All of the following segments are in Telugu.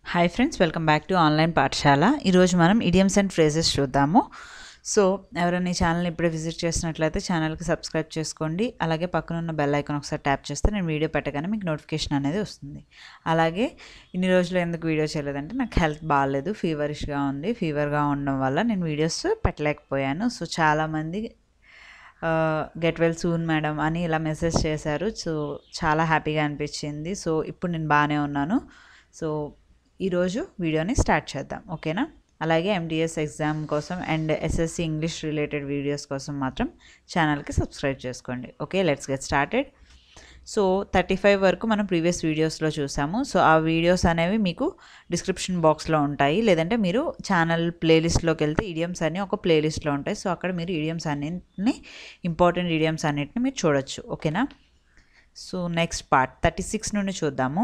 hi friends welcome back to online పాఠశాల ఈరోజు మనం ఇడియమ్స్ అండ్ ఫ్రేజెస్ చూద్దాము సో ఎవరైనా ఈ ఛానల్ని ఇప్పుడే విజిట్ చేసినట్లయితే ఛానల్కి సబ్స్క్రైబ్ చేసుకోండి అలాగే పక్కన ఉన్న బెల్ ఐకాన్ ఒకసారి ట్యాప్ చేస్తే నేను వీడియో పెట్టగానే మీకు నోటిఫికేషన్ అనేది వస్తుంది అలాగే ఇన్ని రోజులు ఎందుకు వీడియో చేయలేదంటే నాకు హెల్త్ బాగాలేదు ఫీవరిష్గా ఉంది ఫీవర్గా ఉండడం వల్ల నేను వీడియోస్ పెట్టలేకపోయాను సో చాలామంది గెట్ వెల్ సూన్ మేడం అని ఇలా మెసేజ్ చేశారు సో చాలా హ్యాపీగా అనిపించింది సో ఇప్పుడు నేను బాగానే ఉన్నాను సో ఈరోజు వీడియోని స్టార్ట్ చేద్దాం ఓకేనా అలాగే ఎండిఎస్ ఎగ్జామ్ కోసం and SSC English related videos కోసం మాత్రం ఛానల్కి సబ్స్క్రైబ్ చేసుకోండి okay let's get started so thirty five వరకు మనం ప్రీవియస్ వీడియోస్లో చూసాము సో ఆ వీడియోస్ అనేవి మీకు డిస్క్రిప్షన్ బాక్స్లో ఉంటాయి లేదంటే మీరు ఛానల్ ప్లేలిస్ట్లోకి వెళ్తే ఇడియమ్స్ అన్నీ ఒక ప్లేలిస్ట్లో ఉంటాయి సో అక్కడ మీరు ఇడియమ్స్ అన్నింటిని ఇంపార్టెంట్ ఇడియమ్స్ అన్నింటిని మీరు చూడొచ్చు ఓకేనా so next part thirty six నుండి చూద్దాము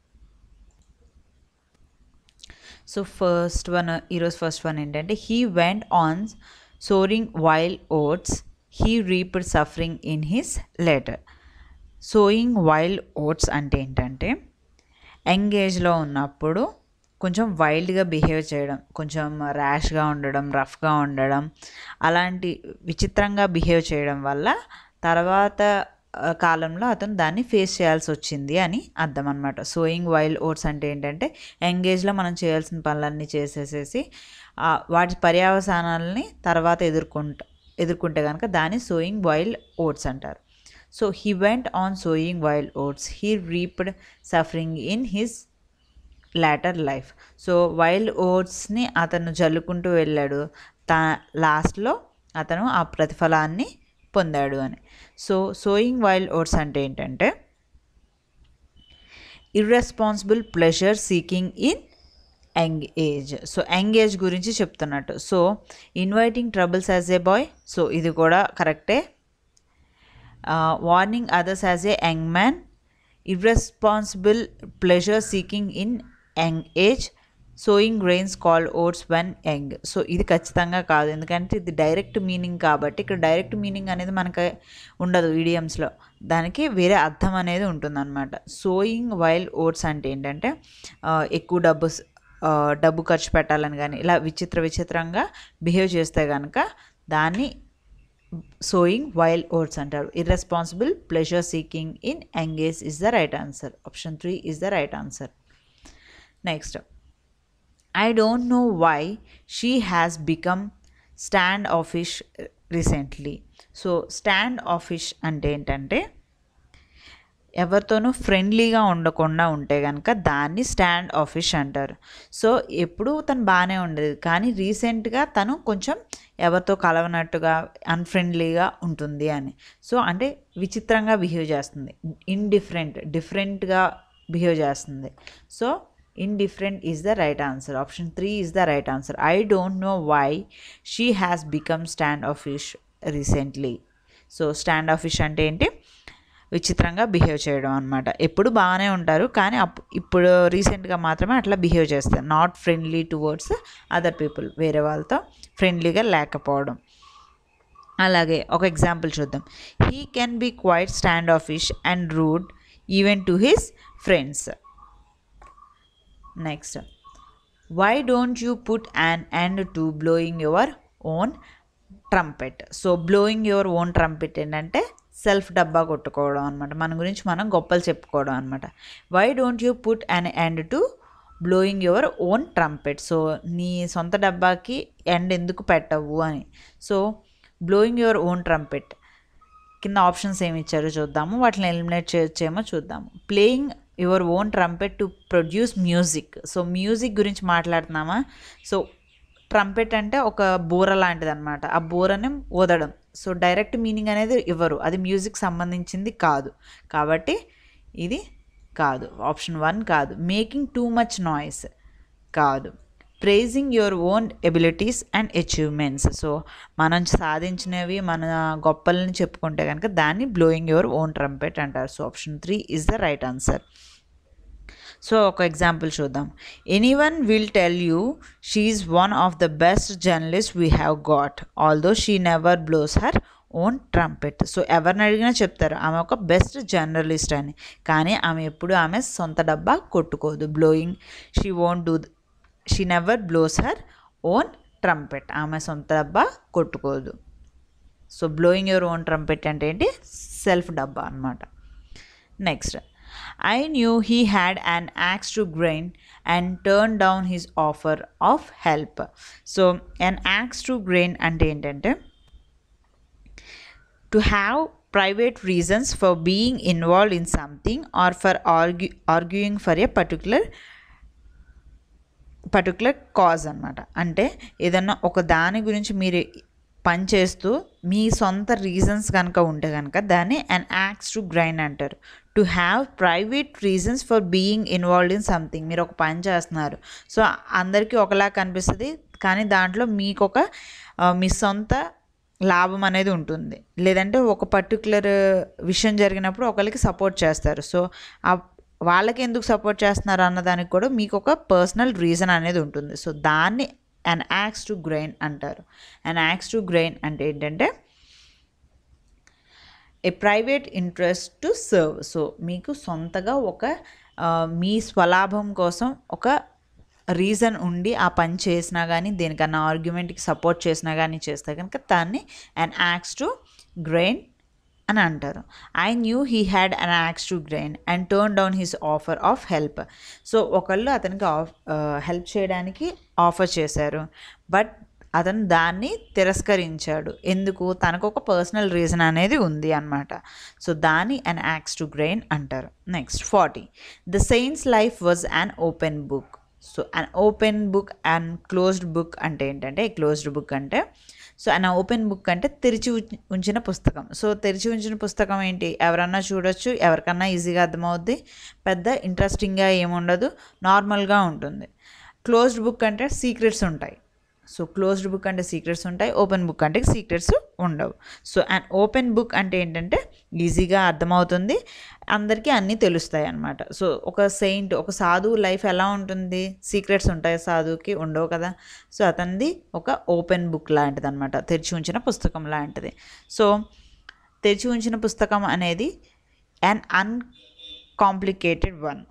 సో ఫస్ట్ వన్ ఈరోజు ఫస్ట్ వన్ ఏంటంటే he went on sowing wild oats he reaped suffering in his later sowing wild oats అంటే ఏంటంటే ఎంగేజ్లో ఉన్నప్పుడు కొంచెం వైల్డ్గా బిహేవ్ చేయడం కొంచెం ర్యాష్గా ఉండడం రఫ్గా ఉండడం అలాంటి విచిత్రంగా బిహేవ్ చేయడం వల్ల తర్వాత కాలంలో అతను దాన్ని ఫేస్ చేయాల్సి వచ్చింది అని అర్థం అనమాట సోయింగ్ వైల్డ్ ఓట్స్ అంటే ఏంటంటే ఎంగేజ్లో మనం చేయాల్సిన పనులన్నీ చేసేసేసి వాటి పర్యావసానాలని తర్వాత ఎదుర్కొంట ఎదుర్కొంటే కనుక దాన్ని సోయింగ్ వైల్డ్ ఓట్స్ అంటారు so he went on sowing wild oats he reaped suffering in his later life so wild ఓట్స్ని అతను జల్లుకుంటూ వెళ్ళాడు తా లాస్ట్లో అతను ఆ ప్రతిఫలాన్ని పొందాడు అని సో సోయింగ్ వైల్డ్ ఓట్స్ అంటే ఏంటంటే irresponsible pleasure seeking in young age so young age గురించి చెప్తున్నట్టు so inviting troubles as a boy so ఇది కూడా కరెక్టే warning others as a young man irresponsible pleasure seeking in young age sowing grains called oats when young so ఇది ఖచ్చితంగా కాదు ఎందుకంటే ఇది డైరెక్ట్ మీనింగ్ కాబట్టి ఇక్కడ డైరెక్ట్ మీనింగ్ అనేది మనకి ఉండదు ఈడియమ్స్లో దానికి వేరే అర్థం అనేది ఉంటుందన్నమాట సోయింగ్ వైల్డ్ ఓట్స్ అంటే ఏంటంటే ఎక్కువ డబ్బు డబ్బు ఖర్చు పెట్టాలని కానీ ఇలా విచిత్ర విచిత్రంగా బిహేవ్ చేస్తే కనుక దాన్ని సోయింగ్ వైల్డ్ ఓట్స్ అంటారు irresponsible pleasure seeking in young age is the right answer option three is the right answer next I don't know why she has become standoffish recently so standoffish అంటే ఏంటంటే ఎవరితోనూ ఫ్రెండ్లీగా ఉండకుండా ఉంటే కనుక దాన్ని స్టాండ్ ఆఫిష్ అంటారు సో ఎప్పుడూ తను బాగానే ఉండేది కానీ రీసెంట్గా తను కొంచెం ఎవరితో కలవనట్టుగా అన్ఫ్రెండ్లీగా ఉంటుంది అని సో అంటే విచిత్రంగా బిహేవ్ చేస్తుంది ఇండిఫరెంట్ డిఫరెంట్గా బిహేవ్ చేస్తుంది so indifferent is the right answer option three is the right answer I don't know why she has become standoffish recently so standoffish అంటే ఏంటి విచిత్రంగా బిహేవ్ చేయడం అనమాట ఎప్పుడు బాగానే ఉంటారు కానీ అప్ ఇప్పుడు రీసెంట్గా మాత్రమే అట్లా బిహేవ్ చేస్తారు not friendly towards other people వేరే వాళ్ళతో ఫ్రెండ్లీగా లేకపోవడం అలాగే ఒక ఎగ్జాంపుల్ చూద్దాం he can be quite standoffish and rude even to his friends next why don't you put an end to blowing your own trumpet so blowing your own trumpet ఏంటంటే సెల్ఫ్ డబ్బా కొట్టుకోవడం అనమాట మన గురించి మనం గొప్పలు చెప్పుకోవడం అనమాట why don't you put an end to blowing your own trumpet so నీ సొంత డబ్బాకి ఎండ్ ఎందుకు పెట్టవు అని so blowing your own trumpet కింద ఆప్షన్స్ ఏమి ఇచ్చారో చూద్దాము వాటిని ఎలిమినేట్ చేయొచ్చేమో చూద్దాము playing your own trumpet to produce music so music గురించి మాట్లాడుతున్నామా సో ట్రంపెట్ అంటే ఒక బూర లాంటిది అనమాట ఆ బూరని ఊదడం సో డైరెక్ట్ మీనింగ్ అనేది ఇవ్వరు అది మ్యూజిక్ సంబంధించింది కాదు కాబట్టి ఇది కాదు ఆప్షన్ వన్ కాదు మేకింగ్ టూ మచ్ నాయిస్ కాదు praising your own abilities and achievements so మనం సాధించినవి మన గొప్పలని చెప్పుకుంటే కనుక దాన్ని బ్లోయింగ్ యువర్ ఓన్ ట్రంపెట్ అంటారు so option three is the right answer so ఒక ఎగ్జాంపుల్ చూద్దాం anyone will tell you she one of the best journalist we have got although she never blows her own trumpet so ఎవరిని అడిగినా చెప్తారు ఆమె ఒక బెస్ట్ జర్నలిస్ట్ అని కానీ ఆమె ఎప్పుడు ఆమె సొంత డబ్బా కొట్టుకోదు blowing she won't do she never blows her own trumpet ఆమె సొంత డబ్బా కొట్టుకోదు so blowing your own trumpet అంటే ఏంటి సెల్ఫ్ డబ్బా అనమాట next I knew he had an axe to grind and turn down his offer of help so an axe to grind అంటే ఏంటంటే to have private reasons for being involve in something or for argue arguing for a particular particular cause అనమాట అంటే ఏదన్నా ఒక దాని గురించి మీరు పని చేస్తూ మీ సొంత రీజన్స్ కనుక ఉంటే కనుక దాన్ని అన్ యాక్స్ టు గ్రైండ్ అంటారు to have private reasons for being involved in something మీరు ఒక పని చేస్తున్నారు సో అందరికీ ఒకలా కనిపిస్తుంది కానీ దాంట్లో మీకు ఒక ఆ, మీ సొంత లాభం అనేది ఉంటుంది లేదంటే ఒక పర్టికులర్ విషయం జరిగినప్పుడు ఒకరికి సపోర్ట్ చేస్తారు సో ఆ వాళ్ళకి ఎందుకు సపోర్ట్ చేస్తున్నారు అన్నదానికి కూడా మీకు ఒక పర్సనల్ రీజన్ అనేది ఉంటుంది సో దాన్ని అన్ యాక్స్ టు గ్రెయిన్ అంటారు అన్ యాక్స్ టు గ్రెయిన్ అంటే ఏంటంటే a private interest to serve so మీకు సొంతగా ఒక ఆ, మీ స్వలాభం కోసం ఒక రీజన్ ఉండి ఆ పని చేసినా కానీ దేనికన్నా ఆర్గ్యుమెంట్కి సపోర్ట్ చేసినా కానీ చేస్తే కనుక దాన్ని అండ్ యాక్స్ టు గ్రెయిన్ అని అంటారు I knew he had an axe to grind and turn down his offer of help so ఒకళ్ళు అతనికి ఆఫ్ హెల్ప్ చేయడానికి ఆఫర్ చేశారు బట్ అతను దాన్ని తిరస్కరించాడు ఎందుకు తనకు ఒక పర్సనల్ రీజన్ అనేది ఉంది అనమాట సో దాన్ని అన్ యాక్స్ టు గ్రెయిన్ అంటారు next forty the saint's life was an open book so an open book and closed book అంటే ఏంటంటే క్లోజ్డ్ బుక్ అంటే సో అన్ ఓపెన్ బుక్ అంటే తెరిచి ఉంచి- ఉంచిన పుస్తకం సో తెరిచి ఉంచిన పుస్తకం ఏంటి ఎవరన్నా చూడొచ్చు ఎవరికన్నా ఈజీగా అర్థమవుద్ది పెద్ద ఇంట్రెస్టింగ్గా ఏముండదు నార్మల్గా ఉంటుంది క్లోజ్డ్ బుక్ అంటే సీక్రెట్స్ ఉంటాయి సో క్లోజ్డ్ బుక్ అంటే సీక్రెట్స్ ఉంటాయి ఓపెన్ బుక్ అంటే సీక్రెట్స్ ఉండవు సో అండ్ ఓపెన్ బుక్ అంటే ఏంటంటే ఈజీగా అర్థమవుతుంది అందరికీ అన్నీ తెలుస్తాయి అన్నమాట సో ఒక సెయింట్ ఒక సాధువు లైఫ్ ఎలా ఉంటుంది సీక్రెట్స్ ఉంటాయి సాధువుకి ఉండవు కదా సో అతనిది ఒక ఓపెన్ బుక్ లాంటిది అనమాట తెరిచి ఉంచిన పుస్తకం లాంటిది సో తెరిచి ఉంచిన పుస్తకం అనేది an uncomplicated one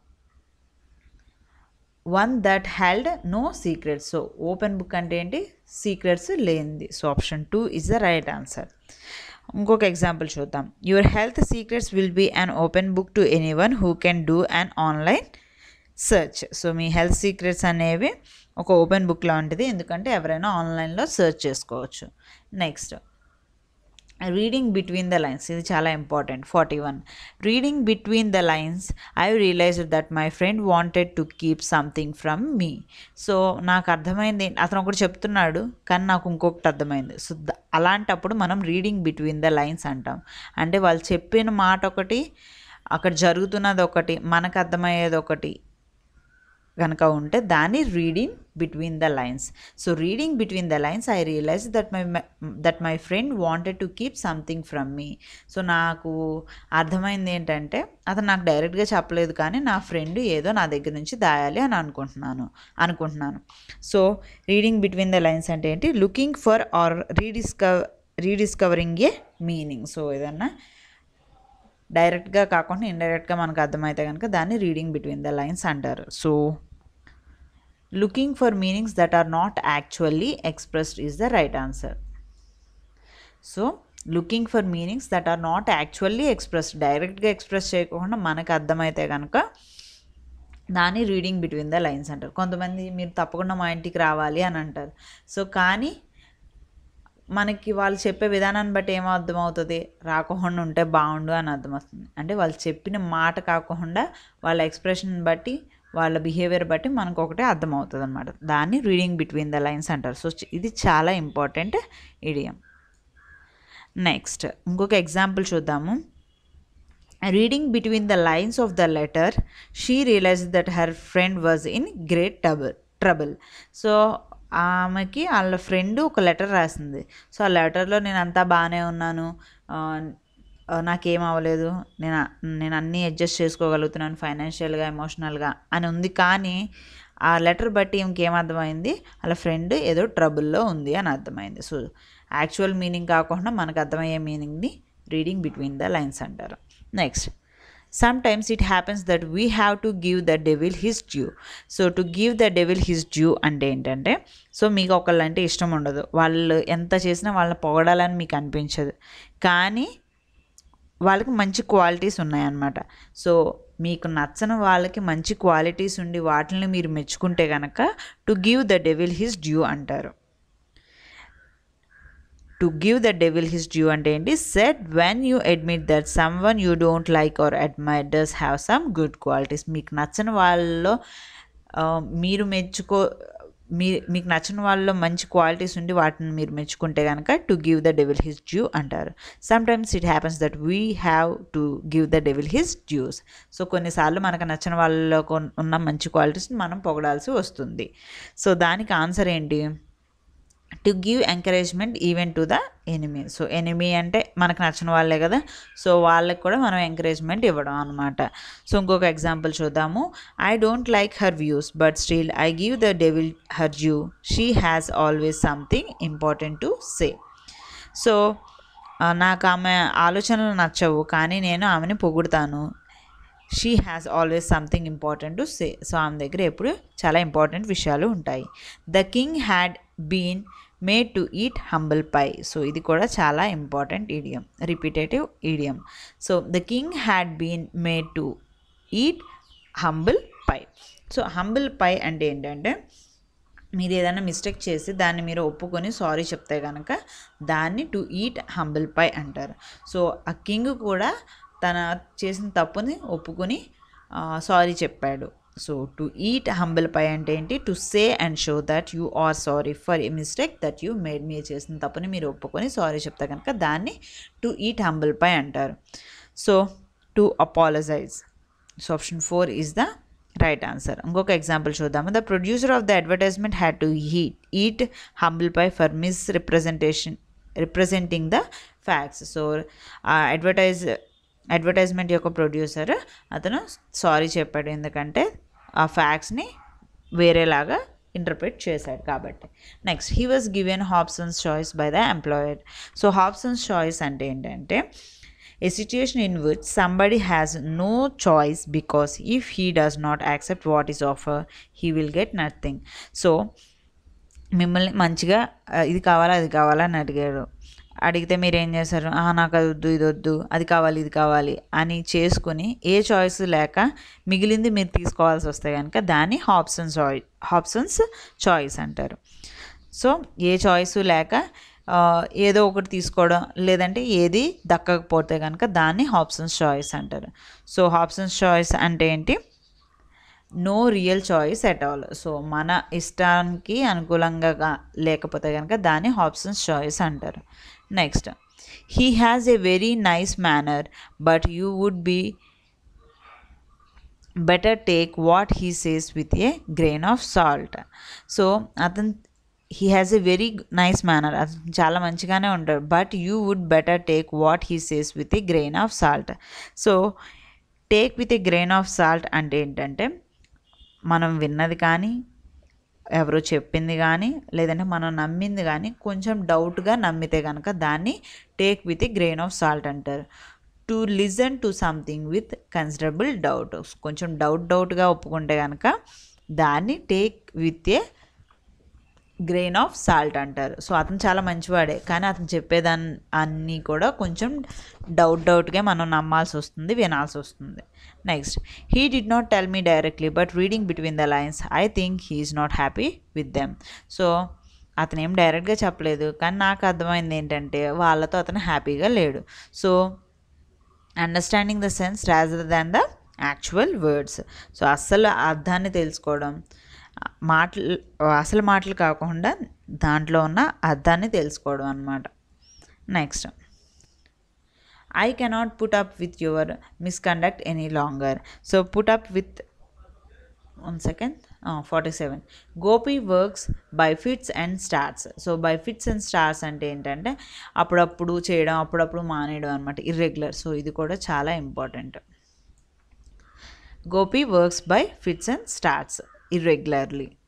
one that held no secrets so open book అంటే ఏంటి సీక్రెట్స్ లేనిది so option two is the right answer ఇంకొక ఎగ్జాంపుల్ చూద్దాం your health secrets will be an open book to anyone who can do an online search so మీ హెల్త్ సీక్రెట్స్ అనేవి ఒక ఓపెన్ బుక్ లాంటిది ఎందుకంటే ఎవరైనా ఆన్లైన్లో సెర్చ్ చేసుకోవచ్చు next reading between the lines ఇది చాలా important forty one reading between the lines I realized that my friend wanted to keep something from me so నాకు అర్థమైంది అతను ఒకటి చెప్తున్నాడు కానీ నాకు ఇంకొకటి అర్థమైంది సో ద- అలాంటప్పుడు మనం రీడింగ్ బిట్వీన్ ద లైన్స్ అంటాం అంటే వాళ్ళు చెప్పిన మాట ఒకటి అక్కడ జరుగుతున్నది ఒకటి మనకు అర్థమయ్యేది ఒకటి కనుక ఉంటే దాన్ని reading between the lines so reading between the lines I realize that my that my friend wanted to keep something from me so నాకు అర్థమైంది ఏంటంటే అతను నాకు డైరెక్ట్గా చెప్పలేదు కానీ నా ఫ్రెండ్ ఏదో నా దగ్గర నుంచి దాయాలి అని అనుకుంటున్నాను అనుకుంటున్నాను so reading between the lines అంటే ఏంటి looking for or rediscover rediscovering a meaning so ఏదన్నా డైరెక్ట్గా కాకుండా ఇండైరెక్ట్గా మనకు అర్థమైతే కనుక దాన్ని రీడింగ్ బిట్వీన్ ద లైన్స్ అంటారు so looking for meanings that are not actually expressed is the right answer so looking for meanings that are not actually express డైరెక్ట్గా ఎక్స్ప్రెస్ చేయకుండా మనకు అర్థమైతే కనుక దాన్ని రీడింగ్ బిట్వీన్ ద లైన్స్ అంటారు కొంతమంది మీరు తప్పకుండా మా ఇంటికి రావాలి అని అంటారు సో కానీ మనకి వాళ్ళు చెప్పే విధానాన్ని బట్టి ఏమో అర్థమవుతుంది రాకుండా ఉంటే బాగుండు అని అర్థమవుతుంది అంటే వాళ్ళు చెప్పిన మాట కాకుండా వాళ్ళ ఎక్స్ప్రెషన్ బట్టి వాళ్ళ బిహేవియర్ బట్టి మనకు ఒకటే అర్థమవుతుంది అనమాట దాన్ని రీడింగ్ బిట్వీన్ ద లైన్స్ అంటారు సో ఇది చాలా ఇంపార్టెంట్ ఇడియం నెక్స్ట్ ఇంకొక ఎగ్జాంపుల్ చూద్దాము reading between the lines of the letter she realize that her friend was in great trouble trouble so ఆమెకి వాళ్ళ ఫ్రెండ్ ఒక లెటర్ రాసింది సో ఆ లెటర్లో నేను అంతా బాగానే ఉన్నాను ఆ, ఆ, నాకేం అవ్వలేదు నేను నేను అన్నీ అడ్జస్ట్ చేసుకోగలుగుతున్నాను ఫైనాన్షియల్గా ఎమోషనల్గా అని ఉంది కానీ ఆ లెటర్ బట్టి ఇంకేం అర్థమైంది వాళ్ళ ఫ్రెండ్ ఏదో ట్రబుల్లో ఉంది అని అర్థమైంది సో యాక్చువల్ మీనింగ్ కాకుండా మనకు అర్థమయ్యే మీనింగ్ని రీడింగ్ బిట్వీన్ ద లైన్స్ అంటారు next sometimes it happens that we have to give the devil his due so to give the devil his due అంటే ఏంటంటే సో మీకు ఒకళ్ళంటే ఇష్టం ఉండదు వాళ్ళు ఎంత చేసినా వాళ్ళని పొగడాలని మీకు అనిపించదు కానీ వాళ్ళకి మంచి క్వాలిటీస్ ఉన్నాయన్నమాట సో మీకు నచ్చని వాళ్ళకి మంచి క్వాలిటీస్ ఉండి వాటిని మీరు మెచ్చుకుంటే కనుక to give the devil his due అంటారు to give the devil his due అంటే ఏంటి said when you admit that someone you don't like or admire does have some good qualities మీకు నచ్చని వాళ్ళలో ఆ, మీరు మెచ్చుకో మీ మీకు నచ్చిన వాళ్ళలో మంచి క్వాలిటీస్ ఉండి వాటిని మీరు మెచ్చుకుంటే కనుక to give the devil his due అంటారు sometimes it happens that we have to give the devil his dues so కొన్నిసార్లు మనకు నచ్చిన వాళ్ళలో కొన్- ఉన్న మంచి క్వాలిటీస్ని మనం పొగడాల్సి వస్తుంది సో దానికి ఆన్సర్ ఏంటి to give encouragement even to the enemy so enemy అంటే మనకు నచ్చిన వాళ్ళే కదా సో వాళ్ళకి కూడా మనం ఎంకరేజ్మెంట్ ఇవ్వడం అనమాట సో ఇంకొక ఎగ్జాంపుల్ చూద్దాము I don't like her views but still I give the devil her due she has always something important to say so ఆ, నాకు ఆమె ఆలోచనలు నచ్చవు కానీ నేను ఆమెని పొగుడుతాను she has always something important to say so ఆమె దగ్గర ఎప్పుడు చాలా ఇంపార్టెంట్ విషయాలు ఉంటాయి the king had been made to eat humble pie so ఇది కూడా చాలా important idiom repetitive idiom so the king had been made to eat humble pie so humble pie అంటే ఏంటంటే మీరు ఏదైనా మిస్టేక్ చేసి దాన్ని మీరు ఒప్పుకొని సారీ చెప్తే కనుక దాన్ని టు ఈట్ హంబుల్ పై అంటారు సో ఆ కింగ్ కూడా తన చేసిన తప్పుని ఒప్పుకొని సారీ చెప్పాడు so to eat humble pie అంటే ఏంటి to say and show that you are sorry for a mistake that you made మీరు చేసిన తప్పుని మీరు ఒప్పుకొని సారీ చెప్తే కనుక దాన్ని టు ఈట్ హంబుల్ పై అంటారు so to apologize so option four is the right answer ఇంకొక ఎగ్జాంపుల్ చూద్దాము the producer of the advertisement had to heat eat humble pie for misrepresentation representing the facts so ఆ అడ్వర్టైజ్ అడ్వర్టైజ్మెంట్ యొక్క ప్రొడ్యూసర్ అతను సారీ చెప్పాడు ఎందుకంటే ఆ ఫ్యాక్ట్స్ని వేరేలాగా ఇంటర్ప్రిట్ చేశాడు కాబట్టి next he was given Hobson's choice by the employer so Hobson's choice అంటే ఏంటంటే a situation in which somebody has no choice because if he does not accept what is offered he will get nothing so మిమ్మల్ని మంచిగా "ఆ, ఇది కావాలా అది కావాలా అని అడిగాడు అడిగితే మీరు ఏం చేశారు "ఆ, నాకు అది వద్దు ఇది వద్దు అది కావాలి ఇది కావాలి అని చేసుకుని ఏ చాయిస్ లేక మిగిలింది మీరు తీసుకోవాల్సి వస్తే కనుక దాన్ని హాప్సన్స్ చాయిస్ హాప్సన్స్ చాయిస్ అంటారు సో ఏ చాయిస్ లేక ఆ, ఏదో ఒకటి తీసుకోవడం లేదంటే ఏది దక్కకపోతే కనుక దాన్ని హాప్సన్స్ చాయిస్ అంటారు సో హాప్సన్స్ చాయిస్ అంటే ఏంటి no real choice at all so మన ఇష్టానికి అనుకూలంగా గా- లేకపోతే కనుక దాన్ని హాప్సన్స్ చాయిస్ అంటారు next he has a very nice manner but you would be better take what he says with a grain of salt so అతను he has a very nice manner అతను చాలా మంచిగానే ఉంటాడు but you would better take what he says with a grain of salt so take with a grain of salt అంటే ఏంటంటే మనం విన్నది కానీ ఎవరో చెప్పింది కానీ లేదంటే మనం నమ్మింది కానీ కొంచెం డౌట్గా నమ్మితే కనుక దాన్ని take with a grain of salt అంటారు to listen to something with considerable doubt కొంచెం డౌట్ డౌట్గా ఒప్పుకుంటే కనుక దాన్ని take with a grain of salt అంటారు సో అతను చాలా మంచివాడే కానీ అతను చెప్పేదాన్ని అన్నీ కూడా కొంచెం డౌట్ డౌట్గా మనం నమ్మాల్సి వస్తుంది వినాల్సి వస్తుంది next he did not tell me directly but reading between the lines I think he is not happy with them so అతను ఏం డైరెక్ట్గా చెప్పలేదు కానీ నాకు అర్థమైంది ఏంటంటే వాళ్ళతో అతను హ్యాపీగా లేడు so understanding the sense rather than the actual words so అస్సలు అర్థాన్ని తెలుసుకోవడం మాటలు అసలు మాటలు కాకుండా దాంట్లో ఉన్న అర్థాన్ని తెలుసుకోవడం అనమాట next I cannot put up with your misconduct any longer so put up with one second forty seven Gopi works by fits and starts so by fits and starts అంటే ఏంటంటే అప్పుడప్పుడు చేయడం అప్పుడప్పుడు మానేయడం అనమాట ఇర్రెగ్యులర్ సో ఇది కూడా చాలా important Gopi works by fits and starts irregularly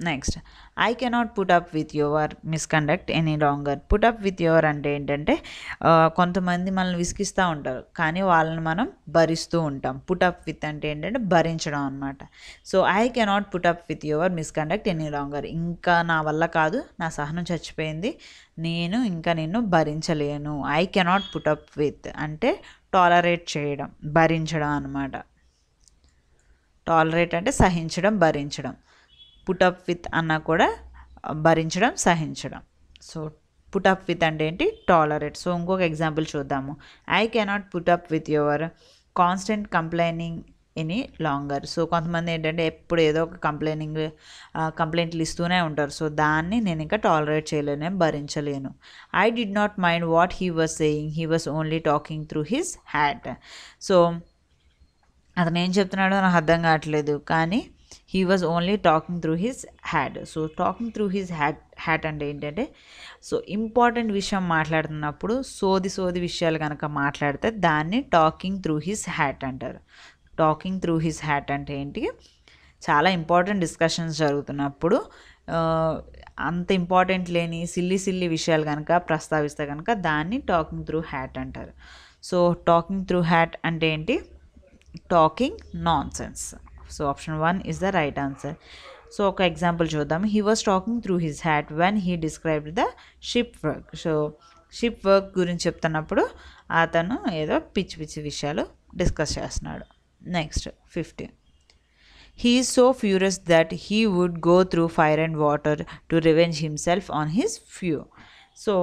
next I cannot put up with your misconduct any longer put up with your అంటే ఏంటంటే ఆ, కొంతమంది మనల్ని విసిగిస్తూ ఉంటారు కానీ వాళ్ళని మనం భరిస్తూ ఉంటాం పుట్ అప్ విత్ అంటే ఏంటంటే భరించడం అనమాట so I cannot put up with your misconduct any longer ఇంకా నా వల్ల కాదు నా సహనం చచ్చిపోయింది నేను ఇంకా నిన్ను భరించలేను I cannot put up with అంటే టాలరేట్ చేయడం భరించడం అనమాట టాలరేట్ అంటే సహించడం భరించడం పుటప్ విత్ అన్నా కూడా భరించడం సహించడం సో పుటప్ విత్ అంటే ఏంటి టాలరేట్ సో ఇంకొక ఎగ్జాంపుల్ చూద్దాము I cannot put up with your constant complaining any longer so కొంతమంది ఏంటంటే ఎప్పుడు ఏదో ఒక కంప్లైనింగ్ కంప్లైంట్లు ఇస్తూనే ఉంటారు సో దాన్ని నేను ఇంకా టాలరేట్ చేయలేను నేను భరించలేను I did not mind what he was saying he was only talking through his hat so అతను ఏం చెప్తున్నాడో నాకు అర్థం కావట్లేదు కానీ he was only talking through his hat so talking through his hat hat అంటే ఏంటంటే సో ఇంపార్టెంట్ విషయం మాట్లాడుతున్నప్పుడు సోది సోది విషయాలు కనుక మాట్లాడితే దాన్ని టాకింగ్ త్రూ హిస్ హ్యాట్ అంటారు టాకింగ్ త్రూ హిస్ హ్యాట్ అంటే ఏంటి చాలా ఇంపార్టెంట్ డిస్కషన్స్ జరుగుతున్నప్పుడు ఆ, అంత ఇంపార్టెంట్ లేని సిల్లి సిల్లి విషయాలు కనుక ప్రస్తావిస్తే కనుక దాన్ని టాకింగ్ త్రూ హ్యాట్ అంటారు సో టాకింగ్ త్రూ హ్యాట్ అంటే ఏంటి talking nonsense so option one is the right answer so ఒక ఎగ్జాంపుల్ చూద్దాం he was talking through his hat when he described the ship work so ship work గురించి చెప్తున్నప్పుడు అతను ఏదో పిచ్చి పిచ్చి విషయాలు డిస్కస్ చేస్తున్నాడు next fifteen he is so furious that he would go through fire and water to revenge himself on his foe so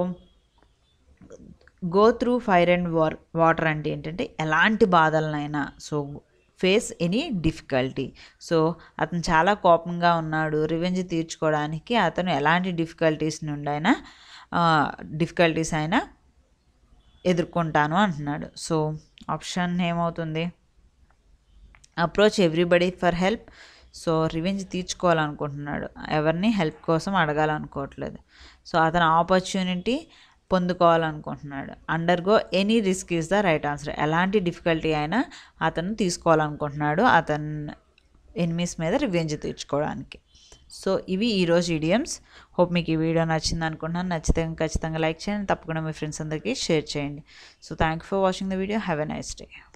go through fire and war water అంటే ఏంటంటే ఎలాంటి బాధలనైనా so face any difficulty so అతను చాలా కోపంగా ఉన్నాడు రివెంజ్ తీర్చుకోవడానికి అతను ఎలాంటి డిఫికల్టీస్ నుండి అయినా డిఫికల్టీస్ అయినా ఎదుర్కొంటాను అంటున్నాడు సో ఆప్షన్ ఏమవుతుంది approach everybody for help so revenge తీర్చుకోవాలనుకుంటున్నాడు ఎవరిని హెల్ప్ కోసం అడగాలనుకోవట్లేదు సో అతను ఆపర్చునిటీ పొందుకోవాలనుకుంటున్నాడు undergo any risk is the right answer ఎలాంటి డిఫికల్టీ అయినా అతను తీసుకోవాలనుకుంటున్నాడు అతను ఎనిమీస్ మీద రివెంజ్ తీర్చుకోవడానికి సో ఇవి ఈరోజు ఇడియమ్స్ హోప్ మీకు ఈ వీడియో నచ్చింది అనుకుంటున్నాను నచ్చితే ఖచ్చితంగా లైక్ చేయండి తప్పకుండా మీ ఫ్రెండ్స్ అందరికీ షేర్ చేయండి so thank you for watching the video have a nice day